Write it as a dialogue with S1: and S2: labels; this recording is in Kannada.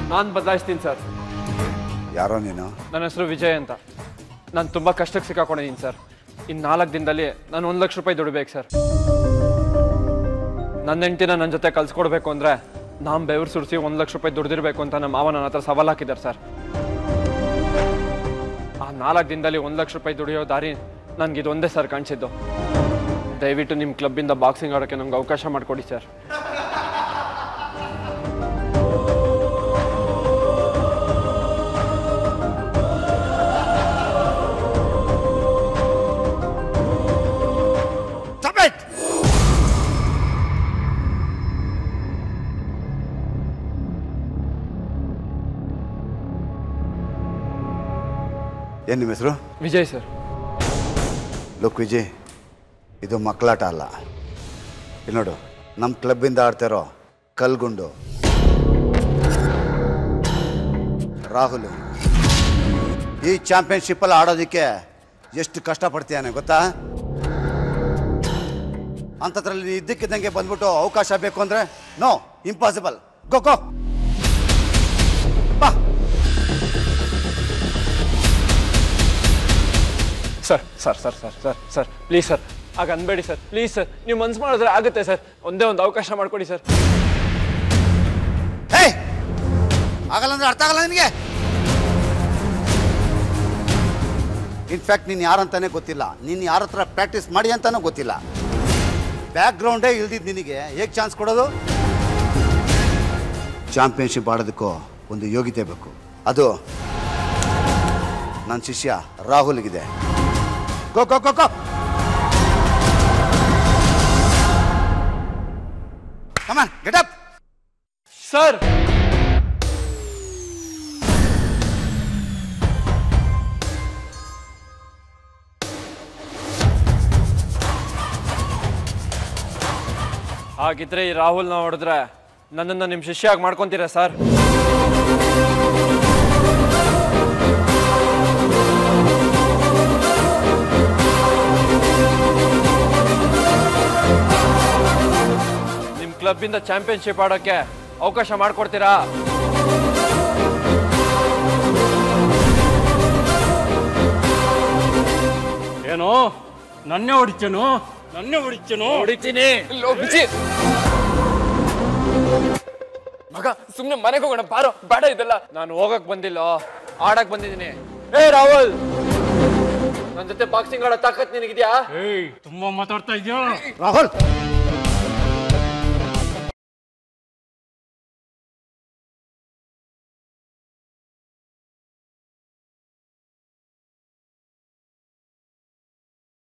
S1: ನಾನು ಬದಲಾಯಿಸ್ತೀನಿ ಸರ್
S2: ಯಾರೋ ನೀನು
S1: ನನ್ನ ಹೆಸರು ವಿಜಯ್ ಅಂತ ನಾನು ತುಂಬ ಕಷ್ಟಕ್ಕೆ ಸಿಕ್ಕಾಕೊಂಡಿದ್ದೀನಿ ಸರ್ ಇನ್ನು ನಾಲ್ಕು ದಿನದಲ್ಲಿ ನಾನು ಒಂದು ಲಕ್ಷ ರೂಪಾಯಿ ದುಡಿಬೇಕು ಸರ್ ನನ್ನ ಹೆಂಡ್ತಿನ ನನ್ನ ಜೊತೆ ಕಲ್ಸ್ಕೊಡ್ಬೇಕು ಅಂದರೆ ನಾನು ಬೆವರು ಸುರಿಸಿ ಒಂದು ಲಕ್ಷ ರೂಪಾಯಿ ದುಡ್ದಿರ್ಬೇಕು ಅಂತ ನಮ್ಮ ಮಾವ ನನ್ನ ಹತ್ರ ಸವಾಲು ಹಾಕಿದ್ದಾರೆ ಸರ್ ಆ ನಾಲ್ಕು ದಿನದಲ್ಲಿ ಒಂದು ಲಕ್ಷ ರೂಪಾಯಿ ದುಡಿಯೋ ದಾರಿ ನನಗೆ ಇದೊಂದೇ ಸರ್ ಕಾಣಿಸಿದ್ದು ದಯವಿಟ್ಟು ನಿಮ್ಮ ಕ್ಲಬ್ಬಿಂದ ಬಾಕ್ಸಿಂಗ್ ಆಡೋಕ್ಕೆ ನಮ್ಗೆ ಅವಕಾಶ ಮಾಡಿಕೊಡಿ ಸರ್
S2: Stop it! ಏನು ನಿಮ್ಮ ಹೆಸರು
S1: ವಿಜಯ್ ಸರ್
S2: ಲುಕ್ ವಿಜಯ್ ಇದು ಮಕ್ಕಳಾಟ ಅಲ್ಲ ಇಲ್ಲಿ ನೋಡು ನಮ್ಮ ಕ್ಲಬ್ಬಿಂದ ಆಡ್ತಿರೋ ಕಲ್ಗುಂಡು ರಾಹುಲ್ ಈ ಚಾಂಪಿಯನ್ಶಿಪ್ಪಲ್ಲಿ ಆಡೋದಕ್ಕೆ ಎಷ್ಟು ಕಷ್ಟಪಡ್ತೀಯಾನೆ ಗೊತ್ತಾ ಅಂಥದ್ರಲ್ಲಿ ನೀ ಇದ್ದಕ್ಕಿದ್ದಂಗೆ ಬಂದ್ಬಿಟ್ಟು ಅವಕಾಶ ಬೇಕು ಅಂದರೆ ನೋ ಇಂಪಾಸಿಬಲ್ ಗೋ ಗೋ ಬಾ
S1: sir sir sir sir sir sir please sir ಆಗ ಅನ್ಬೇಡಿ ಸರ್ ಪ್ಲೀಸ್ ಸರ್ ನೀವು ಮನ್ಸು ಮಾಡಿದ್ರೆ ಆಗುತ್ತೆ ಸರ್ ಒಂದೇ ಒಂದು ಅವಕಾಶ ಮಾಡಿಕೊಡಿ ಸರ್
S2: ಹೇ ಆಗಲ್ಲ ಅಂದ್ರೆ ಅರ್ಥ ಆಗಲ್ಲ ನಿನಗೆ ಇನ್ಫ್ಯಾಕ್ಟ್ ನೀನು ಯಾರಂತಾನೆ ಗೊತ್ತಿಲ್ಲ ನೀನು ಯಾರ ಹತ್ರ ಪ್ರಾಕ್ಟೀಸ್ ಮಾಡಿ ಅಂತಾನೂ ಗೊತ್ತಿಲ್ಲ ಬ್ಯಾಕ್ ಗ್ರೌಂಡೇ ಇಲ್ದಿದ್ದು ನಿನಗೆ ಹೇಗೆ ಚಾನ್ಸ್ ಕೊಡೋದು ಚಾಂಪಿಯನ್ಶಿಪ್ ಆಡೋದಕ್ಕೂ ಒಂದು ಯೋಗ್ಯತೆ ಬೇಕು ಅದು ನನ್ನ ಶಿಷ್ಯ ರಾಹುಲ್ಗಿದೆ go go go go come on get up
S1: sir ಹಾಗಿದ್ರೆ ಈ ರಾಹುಲ್ನ ಹೊಡೆದ್ರೆ ನನ್ನನ್ನು ನಿಮ್ಮ ಶಿಷ್ಯಾಗಿ ಮಾಡ್ಕೊತೀರಾ ಸರ್ ನಿಮ್ಮ ಕ್ಲಬ್ಬಿಂದ ಚಾಂಪಿಯನ್ಶಿಪ್ ಆಡೋಕ್ಕೆ ಅವಕಾಶ ಮಾಡಿಕೊಡ್ತೀರಾ
S3: ಏನೋ ನನ್ನೇ ಹೊಡಿಚೇನು ನನ್ನೇ ಹೊಡಿಚೇನು
S1: ಹೊಡಿತೀನಿ ಮಗ ಸುಮ್ನೆ ಮನೆಗೆ ಹೋಗೋಣ ಬಾರೋ ಬೇಡ ಇದೆಲ್ಲ ನಾನು ಹೋಗಕ್ ಬಂದಿಲ್ಲ ಆಡಕ್ ಬಂದಿದ್ದೀನಿ ಏ ರಾಹುಲ್ ನನ್ನ ಜೊತೆ ಬಾಕ್ಸಿಂಗ್ ಆಡೋ ತಾಕತ್ ನಿನಗಿದ್ಯಾ
S3: ಏಯ್ ತುಂಬಾ ಮಾತಾಡ್ತಾ ಇದೆಯಾ
S2: ರಾಹುಲ್